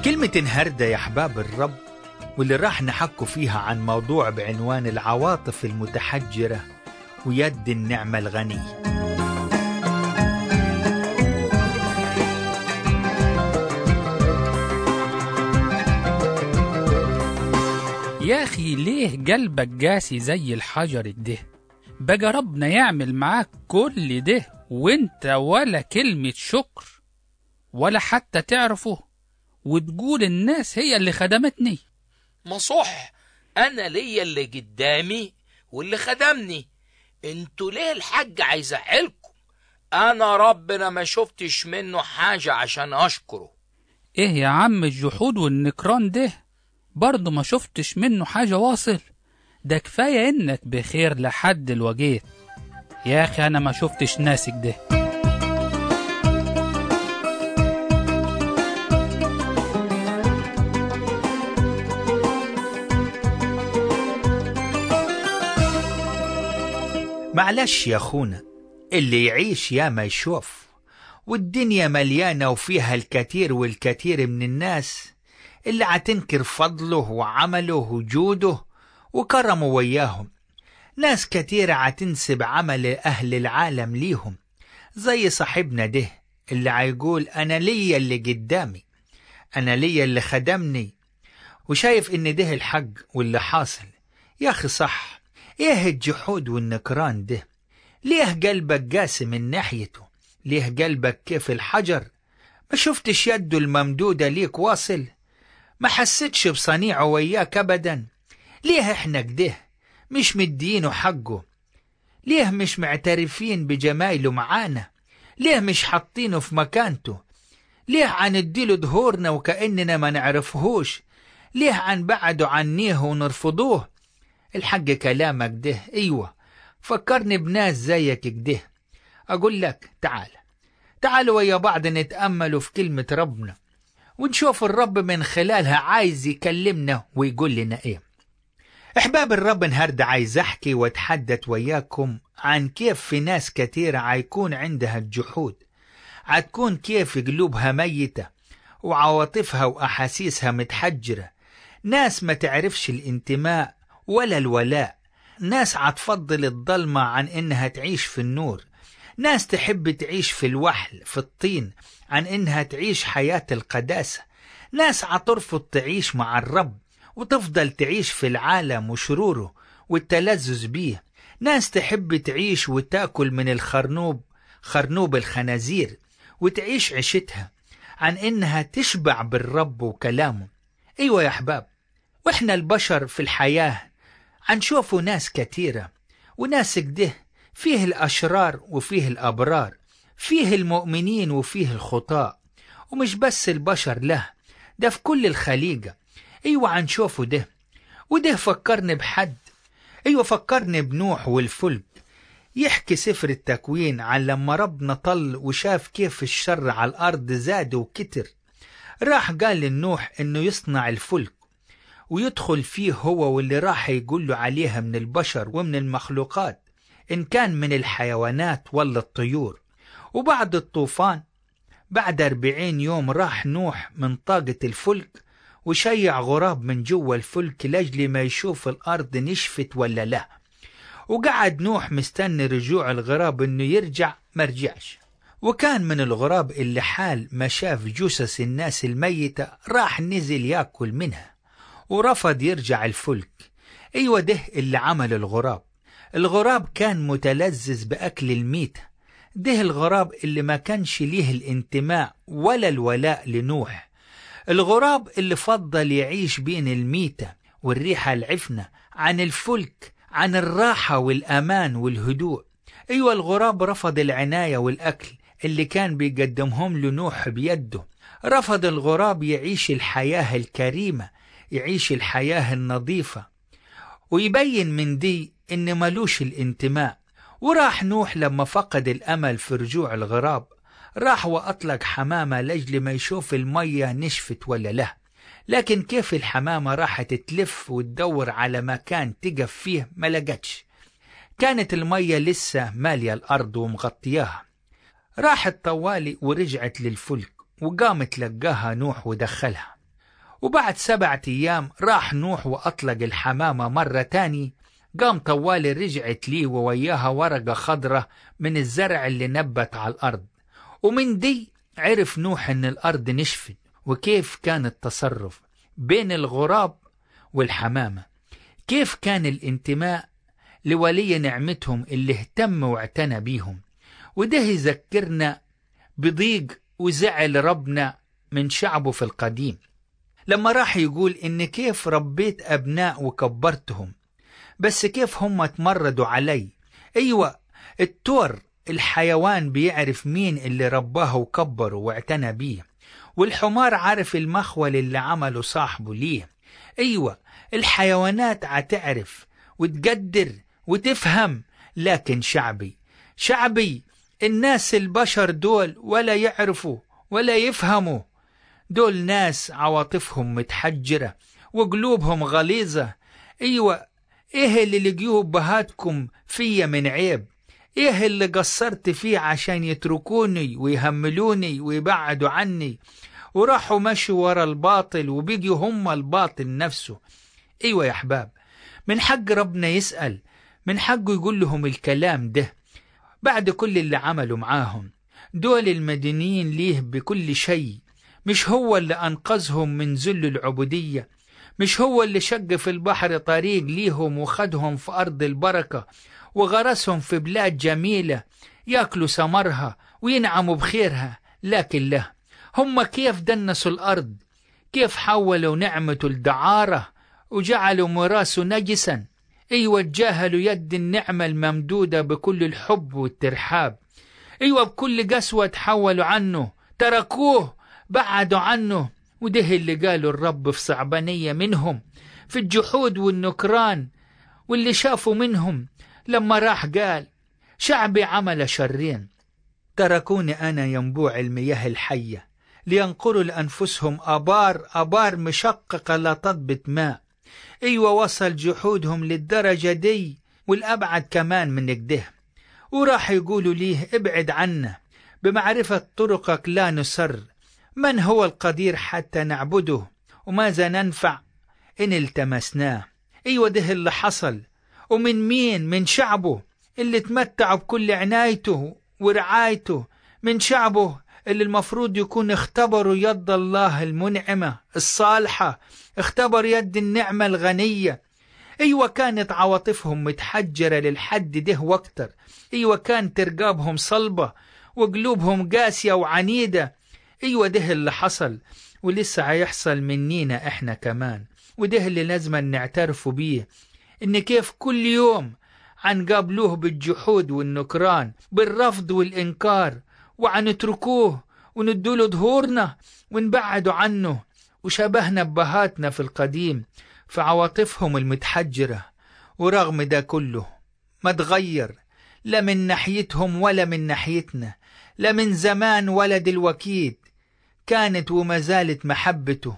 كلمة النهاردة يا أحباب الرب واللي راح نحكوا فيها عن موضوع بعنوان العواطف المتحجرة ويد النعمة الغنية يا أخي ليه قلبك قاسي زي الحجر ده بقى ربنا يعمل معاك كل ده وانت ولا كلمة شكر ولا حتى تعرفه وتقول الناس هي اللي خدمتني ما صح انا ليا اللي قدامي واللي خدمني انتوا ليه الحاج هيزعلكم انا ربنا ما شفتش منه حاجة عشان اشكره ايه يا عم الجحود والنكران ده برضه ما شفتش منه حاجة واصل ده كفاية انك بخير لحد الوجيت يا اخي انا ما شفتش ناسك ده معلش يا أخونا اللي يعيش يا ما يشوف والدنيا مليانة وفيها الكثير والكثير من الناس اللي عتنكر فضله وعمله وجوده وكرمه وياهم ناس كتيرة عتنسب عمل أهل العالم ليهم زي صاحبنا ده اللي عيقول أنا ليا اللي قدامي أنا ليا اللي خدمني وشايف إن ده الحق واللي حاصل يا أخي صح إيه الجحود والنكران ده ليه قلبك قاسي من ناحيته ليه قلبك كيف الحجر ما شفتش يده الممدودة ليك واصل ما حسيتش بصنيعه وياك أبدا ليه إحنا كده مش مدينه حقه ليه مش معترفين بجمايله معانا ليه مش حاطينه في مكانته ليه عنديله ظهورنا وكأننا ما نعرفهوش ليه عن بعده عنيه ونرفضوه الحق كلامك ده ايوه فكرني بناس زيك كده اقول لك تعال تعال ويا بعض نتأملوا في كلمة ربنا ونشوف الرب من خلالها عايز يكلمنا ويقول لنا ايه احباب الرب النهارده عايز احكي واتحدث وياكم عن كيف في ناس كتيرة عيكون عندها الجحود عتكون كيف قلوبها ميتة وعواطفها وأحاسيسها متحجرة ناس ما تعرفش الانتماء ولا الولاء ناس عتفضل الضلمة عن إنها تعيش في النور ناس تحب تعيش في الوحل في الطين عن إنها تعيش حياة القداسة ناس عترفض تعيش مع الرب وتفضل تعيش في العالم وشروره والتلذذ بيه ناس تحب تعيش وتاكل من الخرنوب خرنوب الخنازير وتعيش عيشتها عن إنها تشبع بالرب وكلامه أيوة يا أحباب وإحنا البشر في الحياة عنشوفوا ناس كتيرة وناس كده فيه الأشرار وفيه الأبرار فيه المؤمنين وفيه الخطاء ومش بس البشر له ده في كل الخليقة أيوة عنشوفه ده وده فكرني بحد أيوة فكرني بنوح والفلك يحكي سفر التكوين عن لما ربنا طل وشاف كيف الشر على الأرض زاد وكتر راح قال للنوح إنه يصنع الفلك ويدخل فيه هو واللي راح يقول له عليها من البشر ومن المخلوقات إن كان من الحيوانات ولا الطيور وبعد الطوفان بعد أربعين يوم راح نوح من طاقة الفلك وشيع غراب من جوا الفلك لأجل ما يشوف الأرض نشفت ولا لا وقعد نوح مستني رجوع الغراب إنه يرجع مرجعش وكان من الغراب اللي حال ما شاف جثث الناس الميتة راح نزل ياكل منها ورفض يرجع الفلك أيوة ده اللي عمل الغراب الغراب كان متلذذ بأكل الميتة ده الغراب اللي ما كانش ليه الانتماء ولا الولاء لنوح الغراب اللي فضل يعيش بين الميتة والريحة العفنة عن الفلك عن الراحة والأمان والهدوء أيوة الغراب رفض العناية والأكل اللي كان بيقدمهم له نوح بيده رفض الغراب يعيش الحياة الكريمة يعيش الحياة النظيفة ويبين من دي إن ملوش الانتماء وراح نوح لما فقد الأمل في رجوع الغراب راح وأطلق حمامة لأجل ما يشوف المية نشفت ولا لا لكن كيف الحمامة راحت تلف وتدور على مكان تقف فيه ما لقتش كانت المية لسه مالية الأرض ومغطياها راحت طوالي ورجعت للفلك وقامت لقاها نوح ودخلها وبعد سبعة أيام راح نوح وأطلق الحمامة مرة تاني قام طوالي رجعت ليه ووياها ورقة خضرة من الزرع اللي نبت على الأرض ومن دي عرف نوح إن الأرض نشفت وكيف كان التصرف بين الغراب والحمامة كيف كان الانتماء لولي نعمتهم اللي اهتم واعتنى بيهم وده يذكرنا بضيق وزعل ربنا من شعبه في القديم لما راح يقول إن كيف ربيت أبناء وكبرتهم بس كيف هم تمردوا علي أيوة التور الحيوان بيعرف مين اللي رباه وكبره واعتنى بيه والحمار عارف المخول اللي عمله صاحبه ليه أيوة الحيوانات عتعرف وتقدر وتفهم لكن شعبي شعبي الناس البشر دول ولا يعرفوا ولا يفهموا دول ناس عواطفهم متحجرة وقلوبهم غليظة أيوة إيه اللي لقيوه بهاتكم فيا من عيب إيه اللي قصرت فيه عشان يتركوني ويهملوني ويبعدوا عني وراحوا مشوا ورا الباطل وبيجوا هم الباطل نفسه أيوة يا أحباب من حق ربنا يسأل من حقه يقول لهم الكلام ده بعد كل اللي عملوا معاهم دول المدينين ليه بكل شيء مش هو اللي أنقذهم من ذل العبودية مش هو اللي شق في البحر طريق ليهم وخدهم في أرض البركة وغرسهم في بلاد جميلة ياكلوا ثمرها وينعموا بخيرها لكن لا هم كيف دنسوا الأرض كيف حولوا نعمته الدعارة وجعلوا مراسه نجسا أيوة تجاهلوا يد النعمة الممدودة بكل الحب والترحاب أيوة بكل قسوة تحولوا عنه تركوه بعدوا عنه وده اللي قالوا الرب في صعبانية منهم في الجحود والنكران واللي شافوا منهم لما راح قال شعبي عمل شرين تركوني أنا ينبوع المياه الحية لينقروا لأنفسهم أبار أبار مشققة لا تضبط ماء أيوة وصل جحودهم للدرجة دي والأبعد كمان من كده وراح يقولوا ليه ابعد عنا بمعرفة طرقك لا نسر من هو القدير حتى نعبده وماذا ننفع إن التمسناه أيوة ده اللي حصل ومن مين من شعبه اللي تمتعوا بكل عنايته ورعايته من شعبه اللي المفروض يكون اختبروا يد الله المنعمة الصالحة اختبر يد النعمة الغنية أيوة كانت عواطفهم متحجرة للحد ده واكتر أيوة كان ترقابهم صلبة وقلوبهم قاسية وعنيدة أيوة ده اللي حصل ولسه هيحصل منينا إحنا كمان وده اللي لازم نعترفوا بيه إن كيف كل يوم عنقابلوه بالجحود والنكران بالرفض والإنكار وعنتركوه وندوله ظهورنا ونبعدوا عنه وشبهنا ببهاتنا في القديم في عواطفهم المتحجرة ورغم ده كله ما تغير لا من ناحيتهم ولا من ناحيتنا لا من زمان ولا دلوكيد كانت وما زالت محبته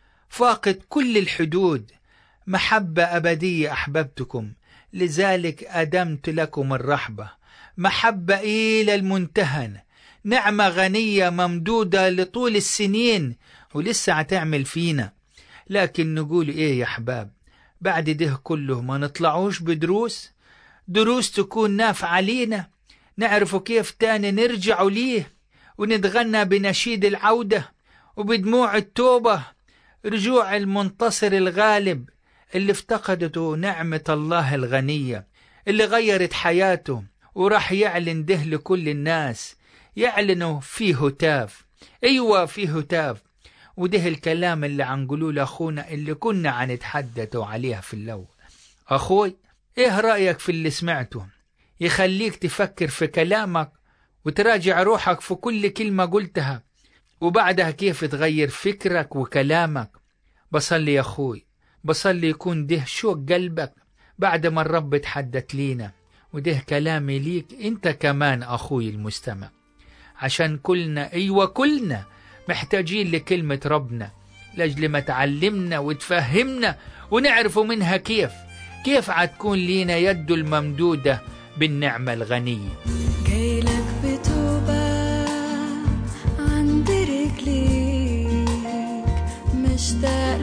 فاقت كل الحدود محبة أبدية أحببتكم لذلك أدمت لكم الرحبة محبة إلى المنتهن نعمة غنية ممدودة لطول السنين ولسه هتعمل فينا لكن نقول إيه يا أحباب بعد ده كله ما نطلعوش بدروس دروس تكون نافعة لينا نعرفوا كيف تاني نرجعوا ليه ونتغنى بنشيد العودة وبدموع التوبة رجوع المنتصر الغالب اللي افتقدته نعمة الله الغنية اللي غيرت حياته وراح يعلن ده لكل الناس يعلنوا فيه هتاف ايوه فيه هتاف وده الكلام اللي عنقولوه لاخونا اللي كنا عنتحدثوا عليها في الاول اخوي ايه رايك في اللي سمعته يخليك تفكر في كلامك وتراجع روحك في كل كلمه قلتها وبعدها كيف تغير فكرك وكلامك بصلي يا اخوي بصلي يكون ده شوق قلبك بعد ما الرب تحدث لينا وده كلامي ليك انت كمان اخوي المستمع عشان كلنا ايوه كلنا محتاجين لكلمة ربنا لاجل ما تعلمنا وتفهمنا ونعرفوا منها كيف كيف عتكون لينا يده الممدودة بالنعمة الغنية جايلك بتوبة عند رجليك مشتاق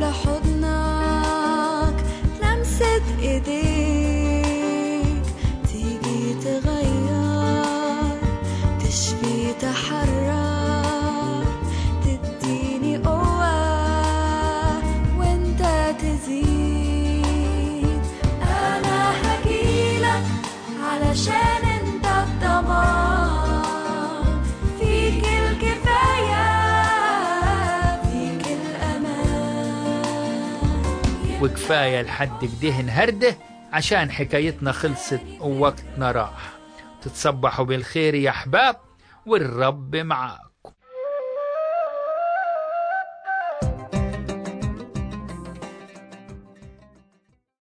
وكفاية لحد كده نهرده عشان حكايتنا خلصت ووقتنا راح تتصبحوا بالخير يا أحباب والرب معاك